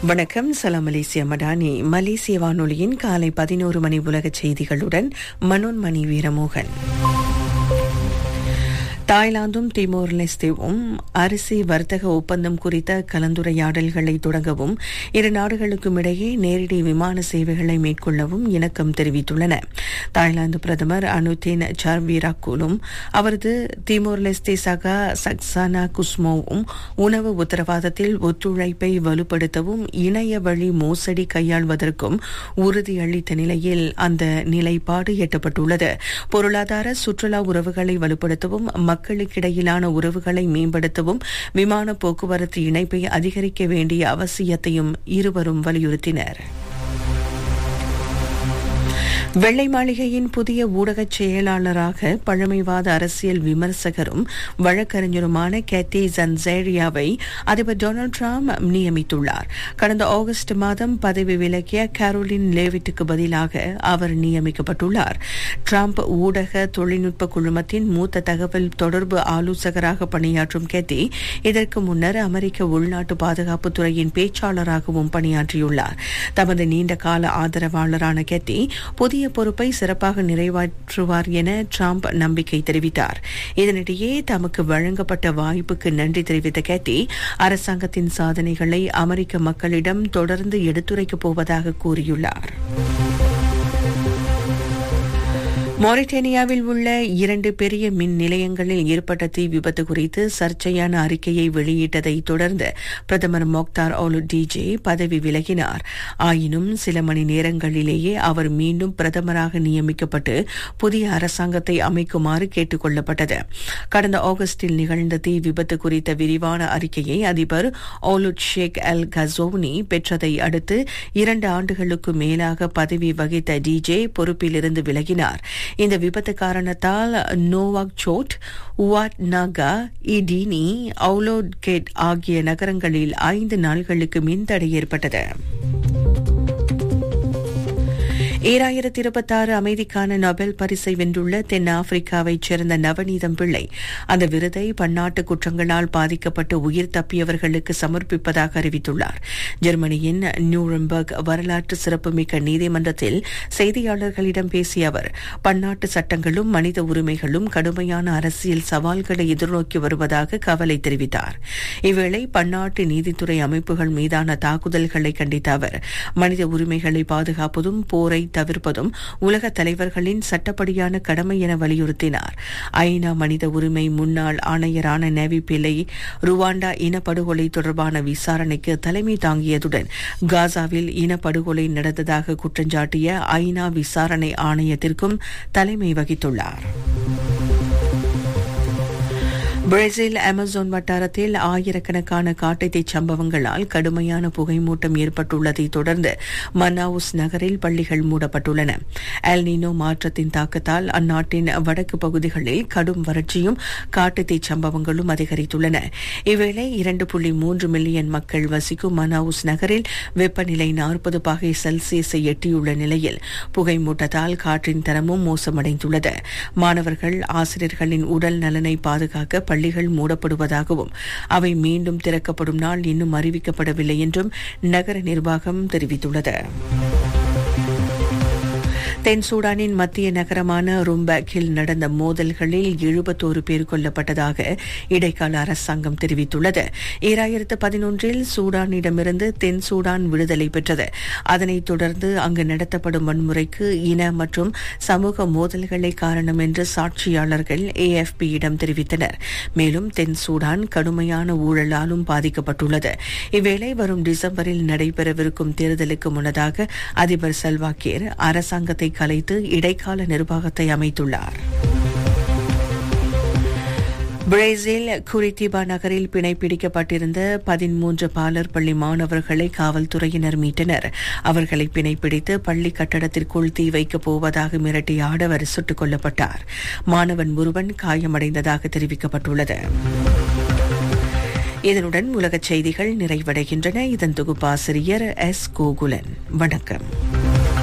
வணக்கம் சலாம் மலேசியா மடானி மலேசிய வானொலியின் காலை பதினோரு மணி உலக செய்திகளுடன் மனோன்மணி வீரமோகன் தாய்லாந்தும் திமோர் லெஸ்தேவும் அரிசி வர்த்தக ஒப்பந்தம் குறித்த கலந்துரையாடல்களை தொடங்கவும் இரு நாடுகளுக்கும் இடையே நேரடி விமான சேவைகளை மேற்கொள்ளவும் இணக்கம் தெரிவித்துள்ளன தாய்லாந்து பிரதமர் அனுதீன் சார்வீராக்கூலும் அவரது திமோர் லெஸ்தே சகா சக்சானா குஸ்மோவும் உணவு உத்தரவாதத்தில் ஒத்துழைப்பை வலுப்படுத்தவும் இணைய வழி மோசடி கையாள்வதற்கும் உறுதியளித்த நிலையில் அந்த நிலைப்பாடு எட்டப்பட்டுள்ளது பொருளாதார சுற்றுலா உறவுகளை வலுப்படுத்தவும் மக்களுக்கிடையிலான உறவுகளை மேம்படுத்தவும் விமான போக்குவரத்து இணைப்பை அதிகரிக்க வேண்டிய அவசியத்தையும் இருவரும் வலியுறுத்தினர் வெள்ளை மாளிகையின் புதிய ஊடகச் செயலாளராக பழமைவாத அரசியல் விமர்சகரும் வழக்கறிஞருமான கேத்தி ஜன்சேரியாவை அதிபர் டொனால்டு டிரம்ப் நியமித்துள்ளார் கடந்த ஆகஸ்ட் மாதம் பதவி விலகிய கேரோலின் லேவிட்டுக்கு பதிலாக அவர் நியமிக்கப்பட்டுள்ளார் டிரம்ப் ஊடக தொழில்நுட்ப குழுமத்தின் மூத்த தகவல் தொடர்பு ஆலோசகராக பணியாற்றும் கேத்தி இதற்கு முன்னர் அமெரிக்க உள்நாட்டு பாதுகாப்புத் துறையின் பேச்சாளராகவும் பணியாற்றியுள்ளார் தமது நீண்ட கால ஆதரவாளரான கேத்தி புதிய பொறுப்பை சிறப்பாக நிறைவேற்றுவார் என டிரம்ப் நம்பிக்கை தெரிவித்தார் இதனிடையே தமக்கு வழங்கப்பட்ட வாய்ப்புக்கு நன்றி தெரிவித்த கேத்தி அரசாங்கத்தின் சாதனைகளை அமெரிக்க மக்களிடம் தொடர்ந்து எடுத்துரைக்கப் போவதாக கூறியுள்ளார் மொரிட்டேனியாவில் உள்ள இரண்டு பெரிய மின் நிலையங்களில் ஏற்பட்ட தீ விபத்து குறித்து சர்ச்சையான அறிக்கையை வெளியிட்டதை தொடர்ந்து பிரதமர் மொக்தார் ஓலு டிஜே பதவி விலகினார் ஆயினும் சில மணி நேரங்களிலேயே அவர் மீண்டும் பிரதமராக நியமிக்கப்பட்டு புதிய அரசாங்கத்தை அமைக்குமாறு கேட்டுக் கொள்ளப்பட்டது கடந்த ஆகஸ்டில் நிகழ்ந்த தீ விபத்து குறித்த விரிவான அறிக்கையை அதிபர் ஓலுட் ஷேக் அல் கசோனி பெற்றதை அடுத்து இரண்டு ஆண்டுகளுக்கு மேலாக பதவி வகித்த டிஜே பொறுப்பிலிருந்து விலகினார் இந்த விபத்து காரணத்தால் நோவாக் சோட் உவாட் நாகா இடினி அவுலோட்கேட் ஆகிய நகரங்களில் ஐந்து நாள்களுக்கு மின்தடை ஏற்பட்டது ஈராயிரத்தி இருபத்தாறு அமைதிக்கான நொபேல் பரிசை வென்றுள்ள தென் ஆப்பிரிக்காவைச் சேர்ந்த நவநீதம் பிள்ளை அந்த விருதை பன்னாட்டு குற்றங்களால் பாதிக்கப்பட்டு உயிர் தப்பியவர்களுக்கு சமர்ப்பிப்பதாக அறிவித்துள்ளார் ஜெர்மனியின் நியூரம்பர்க் வரலாற்று சிறப்புமிக்க நீதிமன்றத்தில் செய்தியாளர்களிடம் பேசிய அவர் பன்னாட்டு சட்டங்களும் மனித உரிமைகளும் கடுமையான அரசியல் சவால்களை எதிர்நோக்கி வருவதாக கவலை தெரிவித்தார் இவ்வேளை பன்னாட்டு நீதித்துறை அமைப்புகள் மீதான தாக்குதல்களை கண்டித்த அவர் மனித உரிமைகளை பாதுகாப்பதும் போரை தவிர்ப்பதும் உலக தலைவர்களின் சட்டப்படியான கடமை என வலியுறுத்தினார் ஐநா மனித உரிமை முன்னாள் ஆணையரான நேவி பிள்ளை ருவாண்டா இனப்படுகொலை தொடர்பான விசாரணைக்கு தலைமை தாங்கியதுடன் காசாவில் இனப்படுகொலை நடந்ததாக குற்றஞ்சாட்டிய ஐநா விசாரணை ஆணையத்திற்கும் தலைமை வகித்துள்ளார் பிரேசில் அமேசான் வட்டாரத்தில் ஆயிரக்கணக்கான காட்டுத்தீ சம்பவங்களால் கடுமையான புகைமூட்டம் ஏற்பட்டுள்ளதை தொடர்ந்து மனாவுஸ் நகரில் பள்ளிகள் மூடப்பட்டுள்ளன எல்னினோ மாற்றத்தின் தாக்கத்தால் அந்நாட்டின் வடக்கு பகுதிகளில் கடும் வறட்சியும் காட்டுத்தீ சம்பவங்களும் அதிகரித்துள்ளன இவ்வேளை இரண்டு புள்ளி மூன்று மில்லியன் மக்கள் வசிக்கும் மனாவுஸ் நகரில் வெப்பநிலை நாற்பது பாகை செல்சியஸை எட்டியுள்ள நிலையில் புகைமூட்டத்தால் காற்றின் தரமும் மோசமடைந்துள்ளது மாணவர்கள் ஆசிரியர்களின் உடல் நலனை பாதுகாக்க பள்ளிகள் மூடப்படுவதாகவும் அவை மீண்டும் திறக்கப்படும் நாள் இன்னும் அறிவிக்கப்படவில்லை என்றும் நகர நிர்வாகம் தெரிவித்துள்ளது தென் சூடானின் மத்திய நகரமான ரும்பேக்கில் நடந்த மோதல்களில் எழுபத்தோரு பேர் கொல்லப்பட்டதாக இடைக்கால அரசாங்கம் தெரிவித்துள்ளது ஈராயிரத்து பதினொன்றில் சூடானிடமிருந்து தென் சூடான் விடுதலை பெற்றது அதனைத் தொடர்ந்து அங்கு நடத்தப்படும் வன்முறைக்கு இன மற்றும் சமூக மோதல்களே காரணம் என்று சாட்சியாளர்கள் ஏஎஃபியிடம் தெரிவித்தனர் மேலும் தென் சூடான் கடுமையான ஊழலாலும் பாதிக்கப்பட்டுள்ளது இவ்வேளை வரும் டிசம்பரில் நடைபெறவிருக்கும் தேர்தலுக்கு முன்னதாக அதிபர் சல்வாக்கீர் அரசாங்கத்தை கலைத்து இடைக்கால நிர்வாகத்தை அமைத்துள்ளார் பிரேசில் குரித்திபா நகரில் பிணைப்பிடிக்கப்பட்டிருந்த பதிமூன்று பாலர் பள்ளி மாணவர்களை காவல்துறையினர் மீட்டனர் அவர்களை பிணைப்பிடித்து பள்ளி கட்டடத்திற்குள் தீ வைக்கப் போவதாக மிரட்டிய ஆடவர் சுட்டுக் கொல்லப்பட்டார் மாணவன் ஒருவன் காயமடைந்ததாக தெரிவிக்கப்பட்டுள்ளது இதனுடன் உலகச் செய்திகள் நிறைவடைகின்றன இதன் தொகுப்பாசிரியர் எஸ் கோகுலன் வணக்கம்